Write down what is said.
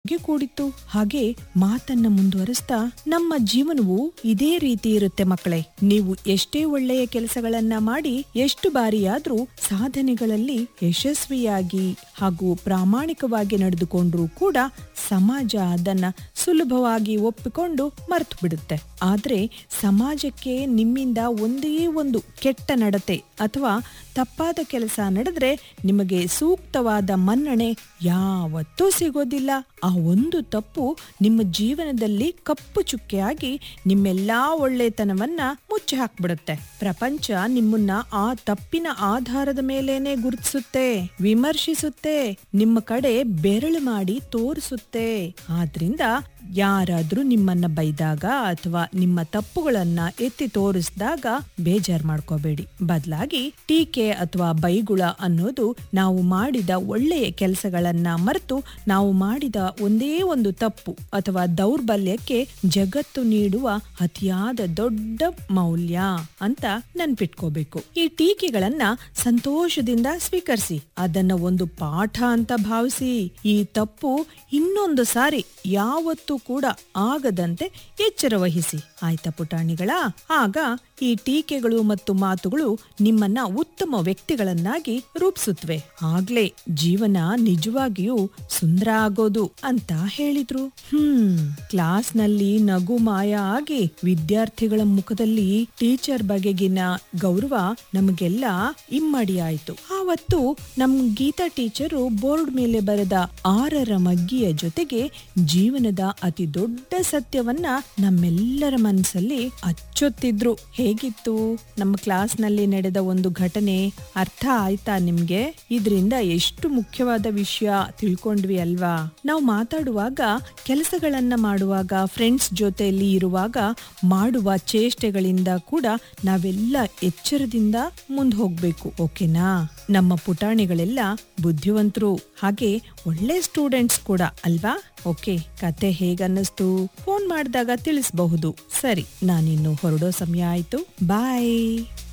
ಒಟ್ಟಿಗೆ ಕೂಡಿತ್ತು ಹಾಗೆ ಮಾತನ್ನ ಮುಂದುವರಿಸ್ತಾ ನಮ್ಮ ಜೀವನವು ಇದೇ ರೀತಿ ಇರುತ್ತೆ ಮಕ್ಕಳೇ ನೀವು ಎಷ್ಟೇ ಒಳ್ಳೆಯ ಕೆಲಸಗಳನ್ನ ಮಾಡಿ ಎಷ್ಟು ಬಾರಿಯಾದ್ರೂ ಸಾಧನೆಗಳಲ್ಲಿ ಯಶಸ್ವಿಯಾಗಿ ಹಾಗೂ ಪ್ರಾಮಾಣಿಕವಾಗಿ ನಡೆದುಕೊಂಡ್ರೂ ಕೂಡ ಸಮಾಜ ಅದನ್ನ ಸುಲಭವಾಗಿ ಒಪ್ಪಿಕೊಂಡು ಮರ್ತು ಬಿಡುತ್ತೆ ಆದ್ರೆ ಸಮಾಜಕ್ಕೆ ನಿಮ್ಮಿಂದ ಒಂದೇ ಒಂದು ಕೆಟ್ಟ ನಡತೆ ಅಥವಾ ತಪ್ಪಾದ ಕೆಲಸ ನಡೆದ್ರೆ ನಿಮಗೆ ಸೂಕ್ತವಾದ ಮನ್ನಣೆ ಯಾವತ್ತೂ ಸಿಗೋದಿಲ್ಲ ಆ ಒಂದು ತಪ್ಪು ನಿಮ್ಮ ಜೀವನದಲ್ಲಿ ಕಪ್ಪು ಚುಕ್ಕೆಯಾಗಿ ನಿಮ್ಮೆಲ್ಲಾ ಒಳ್ಳೆತನವನ್ನ ಮುಚ್ಚಿ ಹಾಕ್ಬಿಡುತ್ತೆ ಪ್ರಪಂಚ ನಿಮ್ಮನ್ನ ಆ ತಪ್ಪಿನ ಆಧಾರದ ಮೇಲೇನೆ ಗುರುತಿಸುತ್ತೆ ವಿಮರ್ಶಿಸುತ್ತೆ ನಿಮ್ಮ ಕಡೆ ಬೆರಳು ಮಾಡಿ ತೋರಿಸುತ್ತೆ ಆದ್ರಿಂದ ಯಾರಾದ್ರೂ ನಿಮ್ಮನ್ನ ಬೈದಾಗ ಅಥವಾ ನಿಮ್ಮ ತಪ್ಪುಗಳನ್ನ ಎತ್ತಿ ತೋರಿಸಿದಾಗ ಬೇಜಾರ್ ಮಾಡ್ಕೋಬೇಡಿ ಬದಲಾಗಿ ಟೀಕೆ ಅಥವಾ ಬೈಗುಳ ಅನ್ನೋದು ನಾವು ಮಾಡಿದ ಒಳ್ಳೆಯ ಕೆಲಸಗಳನ್ನ ಮರೆತು ನಾವು ಮಾಡಿದ ಒಂದೇ ಒಂದು ತಪ್ಪು ಅಥವಾ ದೌರ್ಬಲ್ಯಕ್ಕೆ ಜಗತ್ತು ನೀಡುವ ಅತಿಯಾದ ದೊಡ್ಡ ಮೌಲ್ಯ ಅಂತ ನೆನ್ಪಿಟ್ಕೋಬೇಕು ಈ ಟೀಕೆಗಳನ್ನ ಸಂತೋಷದಿಂದ ಸ್ವೀಕರಿಸಿ ಅದನ್ನ ಒಂದು ಪಾಠ ಅಂತ ಭಾವಿಸಿ ಈ ತಪ್ಪು ಇನ್ನೊಂದು ಸಾರಿ ಯಾವತ್ತೂ ಕೂಡ ಆಗದಂತೆ ಎಚ್ಚರ ವಹಿಸಿ ಆಯ್ತಾ ಪುಟಾಣಿಗಳ ಆಗ ಈ ಟೀಕೆಗಳು ಮತ್ತು ಮಾತುಗಳು ನಿಮ್ಮನ್ನ ಉತ್ತಮ ವ್ಯಕ್ತಿಗಳನ್ನಾಗಿ ರೂಪಿಸುತ್ತವೆ ಆಗ್ಲೇ ಜೀವನ ನಿಜವಾಗಿಯೂ ಸುಂದರ ಆಗೋದು ಅಂತ ಹೇಳಿದ್ರು ಹ್ಮ್ ಕ್ಲಾಸ್ನಲ್ಲಿ ನಗು ಮಾಯ ಆಗಿ ವಿದ್ಯಾರ್ಥಿಗಳ ಮುಖದಲ್ಲಿ ಟೀಚರ್ ಬಗೆಗಿನ ಗೌರವ ನಮಗೆಲ್ಲ ಇಮ್ಮಡಿ ಆಯ್ತು ಆವತ್ತು ನಮ್ ಗೀತಾ ಟೀಚರು ಬೋರ್ಡ್ ಮೇಲೆ ಬರೆದ ಆರರ ಮಗ್ಗಿಯ ಜೊತೆಗೆ ಜೀವನದ ಅತಿ ದೊಡ್ಡ ಸತ್ಯವನ್ನ ನಮ್ಮೆಲ್ಲರ ಮನಸ್ಸಲ್ಲಿ ಅಚ್ಚೊತ್ತಿದ್ರು ಹೇಗಿತ್ತು ನಮ್ಮ ಕ್ಲಾಸ್ನಲ್ಲಿ ನಡೆದ ಒಂದು ಘಟನೆ ಅರ್ಥ ಆಯ್ತಾ ನಿಮ್ಗೆ ಇದರಿಂದ ಎಷ್ಟು ಮುಖ್ಯವಾದ ವಿಷಯ ತಿಳ್ಕೊಂಡ್ವಿ ಅಲ್ವಾ ನಾವು ಮಾತಾಡುವಾಗ ಕೆಲಸಗಳನ್ನ ಮಾಡುವಾಗ ಫ್ರೆಂಡ್ಸ್ ಜೊತೆಯಲ್ಲಿ ಇರುವಾಗ ಮಾಡುವ ಚೇಷ್ಟೆಗಳಿಂದ ಕೂಡ ನಾವೆಲ್ಲ ಎಚ್ಚರದಿಂದ ಮುಂದೆ ಹೋಗ್ಬೇಕು ಓಕೆನಾ ನಮ್ಮ ಪುಟಾಣಿಗಳೆಲ್ಲ ಬುದ್ಧಿವಂತರು ಹಾಗೆ ಒಳ್ಳೆ ಸ್ಟೂಡೆಂಟ್ಸ್ ಕೂಡ ಅಲ್ವಾ ಓಕೆ ಕತೆ ಹೇಗನ್ನಿಸ್ತು ಫೋನ್ ಮಾಡಿದಾಗ ತಿಳಿಸಬಹುದು ಸರಿ ನಾನಿನ್ನು ಹೊರಡೋ ಸಮಯ ಆಯ್ತು ಬಾಯ್